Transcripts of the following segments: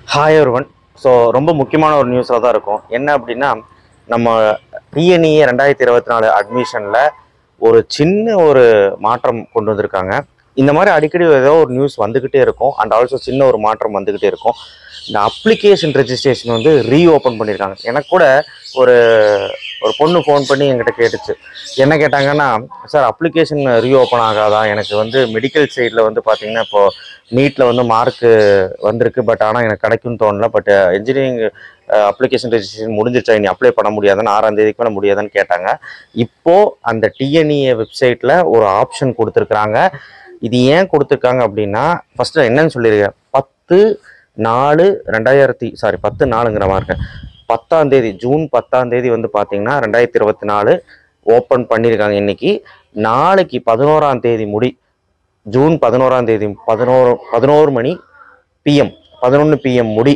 hi ஒருவன் so ரொம்ப முக்கியமான ஒரு நியூஸில் தான் இருக்கும் என்ன அப்படின்னா நம்ம டிஎன்இஏ ரெண்டாயிரத்தி இருபத்தி நாலு அட்மிஷனில் ஒரு சின்ன ஒரு மாற்றம் கொண்டு வந்திருக்காங்க இந்த மாதிரி அடிக்கடி ஏதோ ஒரு நியூஸ் வந்துக்கிட்டே இருக்கும் அண்ட் ஆல்சோ சின்ன ஒரு மாற்றம் வந்துக்கிட்டே இருக்கும் இந்த அப்ளிகேஷன் ரெஜிஸ்ட்ரேஷன் வந்து ரீஓப்பன் பண்ணியிருக்காங்க எனக்கு கூட ஒரு ஒரு பொண்ணு ஃபோன் பண்ணி என்கிட்ட கேட்டுச்சு என்ன கேட்டாங்கன்னா சார் அப்ளிகேஷன் ரீஓப்பன் ஆகாதா எனக்கு வந்து மெடிக்கல் சைடில் வந்து பார்த்தீங்கன்னா இப்போது நீட்டில் வந்து மார்க்கு வந்திருக்கு பட் ஆனால் எனக்கு கிடைக்கும்னு தோணல பட் இன்ஜினியரிங் அப்ளிகேஷன் ரெஜிஸ்ட்ரேஷன் முடிஞ்சிருச்சா இனி அப்ளை பண்ண முடியாதுன்னு ஆறாம் தேதிக்கு மேலே முடியாதுன்னு கேட்டாங்க இப்போ அந்த டிஎன்இஏ வெப்சைட்டில் ஒரு ஆப்ஷன் கொடுத்துருக்குறாங்க இது ஏன் கொடுத்துருக்காங்க அப்படின்னா ஃபஸ்ட்டு என்னன்னு சொல்லியிருக்கேன் பத்து நாலு ரெண்டாயிரத்தி சாரி பத்து நாலுங்கிற மாதிரி இருக்கேன் பத்தாம் தேதி ஜூன் பத்தாம் தேதி வந்து பார்த்தீங்கன்னா ரெண்டாயிரத்தி இருபத்தி நாலு ஓப்பன் பண்ணியிருக்காங்க இன்னைக்கு நாளைக்கு பதினோராம் தேதி முடி ஜூன் பதினோராம் தேதி பதினோரு பதினோரு மணி பிஎம் பதினொன்று பிஎம் முடி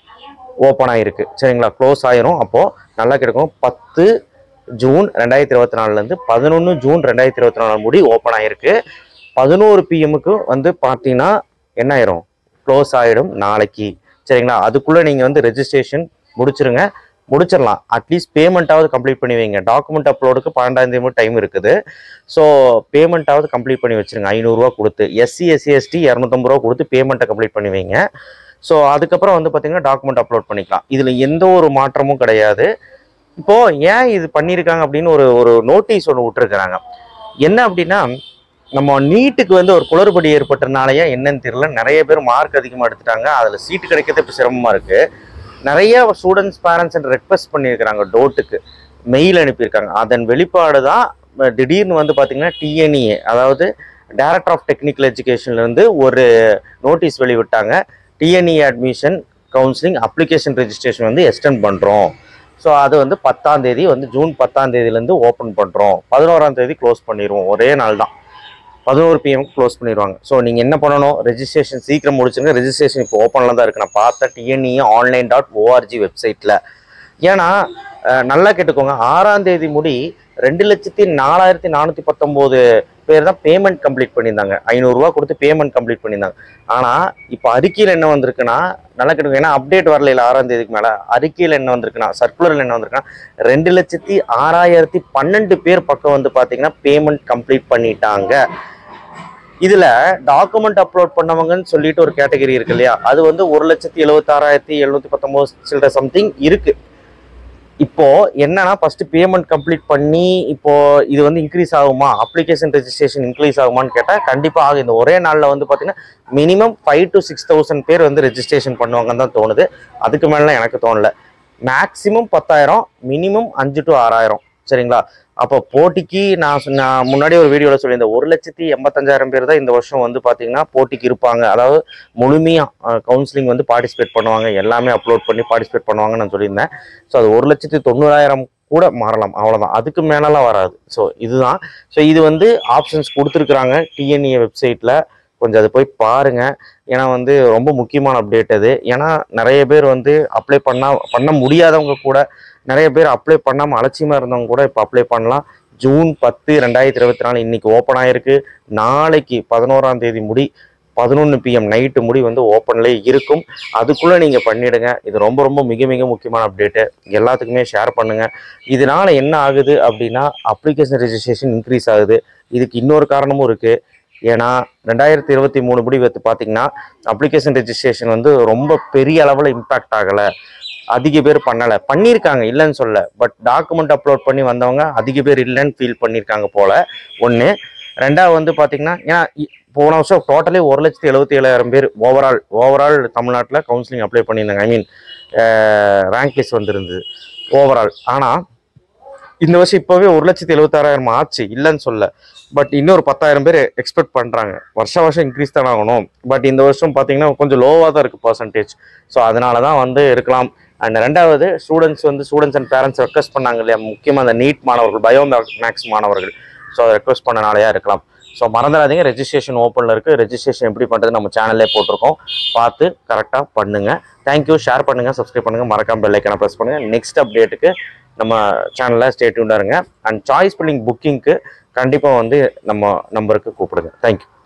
ஓப்பன் ஆகிருக்கு சரிங்களா க்ளோஸ் ஆயிரும் அப்போது நல்லா கிடைக்கும் பத்து ஜூன் ரெண்டாயிரத்தி இருபத்தி நாலுலேருந்து பதினொன்று ஜூன் ரெண்டாயிரத்தி இருபத்தி நாலு முடி ஓப்பன் ஆகிருக்கு பதினோரு பிஎம்முக்கு வந்து பார்த்தீங்கன்னா என்ன ஆயிரும் க்ளோஸ் ஆகிடும் நாளைக்கு சரிங்களா அதுக்குள்ளே நீங்கள் வந்து ரெஜிஸ்ட்ரேஷன் முடிச்சிருங்க முடிச்சிடலாம் அட்லீஸ்ட் பேமெண்ட்டாவது கம்ப்ளீட் பண்ணி வைங்க டாக்குமெண்ட் அப்லோடுக்கு பன்னெண்டாம் தேதி டைம் இருக்குது ஸோ பேமெண்ட்டாவது கம்ப்ளீட் பண்ணி வச்சிருங்க ஐநூறுரூவா கொடுத்து எஸ்சி எஸ்சி எஸ்டி இரநூத்தம்பது ரூபா கொடுத்து பேமெண்ட்டை கம்ப்ளீட் பண்ணி வைங்க ஸோ அதுக்கப்புறம் வந்து பார்த்தீங்கன்னா டாக்குமெண்ட் அப்லோட் பண்ணிக்கலாம் இதில் எந்த ஒரு மாற்றமும் கிடையாது இப்போது ஏன் இது பண்ணியிருக்காங்க அப்படின்னு ஒரு ஒரு நோட்டீஸ் ஒன்று விட்டுருக்குறாங்க என்ன அப்படின்னா நம்ம நீட்டுக்கு வந்து ஒரு குளறுபடி ஏற்பட்டனாலயா என்னன்னு தெரியல நிறைய பேர் மார்க் அதிகமாக எடுத்துட்டாங்க அதில் சீட்டு கிடைக்கிறது இப்போ சிரமமாக இருக்குது நிறைய ஸ்டூடெண்ட்ஸ் பேரண்ட்ஸ் ரெக்வஸ்ட் பண்ணியிருக்கிறாங்க டோட்டுக்கு மெயில் அனுப்பியிருக்காங்க அதன் வெளிப்பாடு தான் அஹ், திடீர்னு வந்து பார்த்தீங்கன்னா டிஎன்இஏ அதாவது டைரக்டர் ஆஃப் டெக்னிக்கல் எஜுகேஷன்லேருந்து ஒரு நோட்டீஸ் வெளிவிட்டாங்க TNE admission counselling application registration வந்து எக்ஸ்டெண்ட் பண்ணுறோம் ஸோ அது வந்து பத்தாம் தேதி வந்து ஜூன் பத்தாம் தேதியிலேருந்து ஓப்பன் பண்ணுறோம் பதினோராம் தேதி க்ளோஸ் பண்ணிடுவோம் ஒரே நாள் தான் பதினோரு பிஎம் க்ளோஸ் பண்ணிடுவாங்க ஸோ நீங்கள் என்ன பண்ணணும் ரெஜிஸ்ட்ரேஷன் சீக்கிரம் முடிச்சுங்க ரெஜிஸ்ட்ரேஷன் இப்போ ஓப்பனில் தான் இருக்கு நான் பார்த்தேன் டிஎன்இ ஆன்லைன் டாட் ஓஆர்ஜி வெப்சைட்டில் ஏன்னா அஹ், நல்லா கேட்டுக்கோங்க ஆறாம் தேதி முடி ரெண்டு லட்சத்தி நாலாயிரத்தி நானூற்றி பத்தொம்போது பேர் தான் பேமெண்ட் கம்ப்ளீட் பண்ணியிருந்தாங்க ஐநூறுரூவா கொடுத்து பேமெண்ட் கம்ப்ளீட் பண்ணியிருந்தாங்க ஆனால் இப்போ அறிக்கையில் என்ன வந்திருக்குன்னா நல்லா கேட்டுக்கோங்க ஏன்னா அப்டேட் வரல இல்லை ஆறாம் தேதிக்கு மேலே அறிக்கையில் என்ன வந்திருக்குன்னா சர்க்குலரில் என்ன வந்திருக்குன்னா ரெண்டு லட்சத்தி ஆறாயிரத்தி பன்னெண்டு பேர் பக்கம் வந்து பார்த்தீங்கன்னா பேமெண்ட் கம்ப்ளீட் பண்ணிட்டாங்க இதுல டாக்குமெண்ட் அப்லோட் பண்ணவங்கன்னு சொல்லிட்டு ஒரு கேட்டகரி இருக்கு இல்லையா அது வந்து ஒரு லட்சத்தி எழுபத்தாறாயிரத்தி எழுநூத்தி பத்தொன்பது சில்லற சம்திங் இருக்கு இப்போ என்னன்னா ஃபர்ஸ்ட் பேமெண்ட் கம்ப்ளீட் பண்ணி இப்போ இது வந்து இன்க்ரீஸ் ஆகுமா அப்ளிகேஷன் ரெஜிஸ்ட்ரேஷன் இன்க்ரீஸ் ஆகுமான்னு கேட்டால் கண்டிப்பாக ஆகும் இந்த ஒரே நாளில் வந்து பார்த்தீங்கன்னா minimum five to six thousand பேர் வந்து ரெஜிஸ்ட்ரேஷன் பண்ணுவாங்கன்னு தான் தோணுது அதுக்கு மேலாம் எனக்கு தோணல மேக்ஸிமம் பத்தாயிரம் மினிமம் அஞ்சு டு ஆறாயிரம் சரிங்களா அப்போ போட்டிக்கு நான் சொன்ன- நான் முன்னாடி ஒரு வீடியோவில் சொல்லியிருந்தேன் ஒரு லட்சத்தி எண்பத்தஞ்சாயிரம் பேர் தான் இந்த வருஷம் வந்து பார்த்தீங்கன்னா போட்டிக்கு இருப்பாங்க அதாவது முழுமையாக கவுன்சிலிங் வந்து பார்ட்டிசிபேட் பண்ணுவாங்க எல்லாமே அப்லோட் பண்ணி பார்ட்டிசிபேட் பண்ணுவாங்கன்னு நான் சொல்லியிருந்தேன் ஸோ அது ஒரு லட்சத்தி தொண்ணூறாயிரம் கூட மாறலாம் அவ்வளோதான் அதுக்கு மேலலாம் வராது ஸோ இதுதான் ஸோ இது வந்து ஆப்ஷன்ஸ் கொடுத்துருக்குறாங்க டிஎன்இஏ வெப்சைட்டில் கொஞ்சம் அது போய் பாருங்க ஏன்னா வந்து ரொம்ப முக்கியமான அப்டேட் அது ஏன்னா நிறைய பேர் வந்து அப்ளை பண்ணா பண்ண முடியாதவங்க கூட நிறைய பேர் அப்ளை பண்ணாமல் அலட்சியமாக இருந்தவங்க கூட இப்போ அப்ளை பண்ணலாம் ஜூன் பத்து ரெண்டாயிரத்தி இருபத்தி நாலு இன்னைக்கு ஓப்பன் ஆயிருக்கு நாளைக்கு பதினோராம் தேதி முடி பதினொன்று பிஎம் நைட்டு முடி வந்து ஓப்பன்லேயே இருக்கும் அதுக்குள்ளே நீங்கள் பண்ணிடுங்க இது ரொம்ப ரொம்ப மிக மிக முக்கியமான அப்டேட்டு எல்லாத்துக்குமே ஷேர் பண்ணுங்கள் இதனால என்ன ஆகுது அப்படின்னா அப்ளிகேஷன் ரெஜிஸ்ட்ரேஷன் இன்க்ரீஸ் ஆகுது இதுக்கு இன்னொரு காரணமும் இருக்குது ஏன்னா ரெண்டாயிரத்தி இருபத்தி மூணு படி வந்து பார்த்தீங்கன்னா அப்ளிகேஷன் ரெஜிஸ்ட்ரேஷன் வந்து ரொம்ப பெரிய அளவில் இம்பேக்ட் ஆகலை அதிக பேர் பண்ணலை பண்ணியிருக்காங்க இல்லைன்னு சொல்ல பட் டாக்குமெண்ட் அப்லோட் பண்ணி வந்தவங்க அதிக பேர் இல்லைன்னு ஃபீல் பண்ணியிருக்காங்க போல ஒன்று ரெண்டாவது வந்து பார்த்தீங்கன்னா ஏன்னா இ- போன வருஷம் டோட்டலி ஒரு லட்சத்தி எழுபத்தி ஏழாயிரம் பேர் ஓவரால் ஓவரால் தமிழ்நாட்டில் கவுன்சிலிங் அப்ளை பண்ணியிருந்தாங்க ஐ மீன் ரேங்க் லிஸ்ட் வந்திருந்தது ஓவரால் ஆனால் இந்த வருஷம் இப்போவே ஒரு லட்சத்தி எழுபத்தாறாயிரம் ஆச்சு இல்லைன்னு சொல்ல பட் இன்னொரு பத்தாயிரம் பேர் எக்ஸ்பெக்ட் பண்ணுறாங்க வருஷம் வருஷம் இன்க்ரீஸ் தான் ஆகணும் பட் இந்த வருஷம் பார்த்தீங்கன்னா கொஞ்சம் லோவாக தான் இருக்குது பர்சன்டேஜ் ஸோ அதனால தான் வந்து இருக்கலாம் அண்ட் ரெண்டாவது ஸ்டூடெண்ட்ஸ் வந்து ஸ்டூடெண்ட்ஸ் அண்ட் பேரண்ட்ஸ் ரெக்வஸ்ட் பண்ணாங்க இல்லையா முக்கியமாக அந்த நீட் மாணவர்கள் பயோ மேக்ஸ் மாணவர்கள் ஸோ அதை ரெக்வஸ்ட் பண்ணனாலயா இருக்கலாம் ஸோ மறந்துடாதீங்க ரெஜிஸ்ட்ரேஷன் ஓப்பனில் இருக்குது ரெஜிஸ்ட்ரேஷன் எப்படி பண்ணுறது நம்ம சேனல்லே போட்டிருக்கோம் பார்த்து கரெக்டாக பண்ணுங்கள் தேங்க்யூ ஷேர் பண்ணுங்கள் சப்ஸ்கிரைப் பண்ணுங்கள் மறக்காம பெல் ஐக்கனை ப்ரெஸ் பண்ணுங்கள் நெக்ஸ்ட் அப்டேட்டுக்கு நம்ம சேனலில் ஸ்டேட்யூண்டாக இருங்க அண்ட் சாய்ஸ் பில்லிங் புக்கிங்க்கு கண்டிப்பாக வந்து நம்ம நம்பருக்கு கூப்பிடுங்க தேங்க்யூ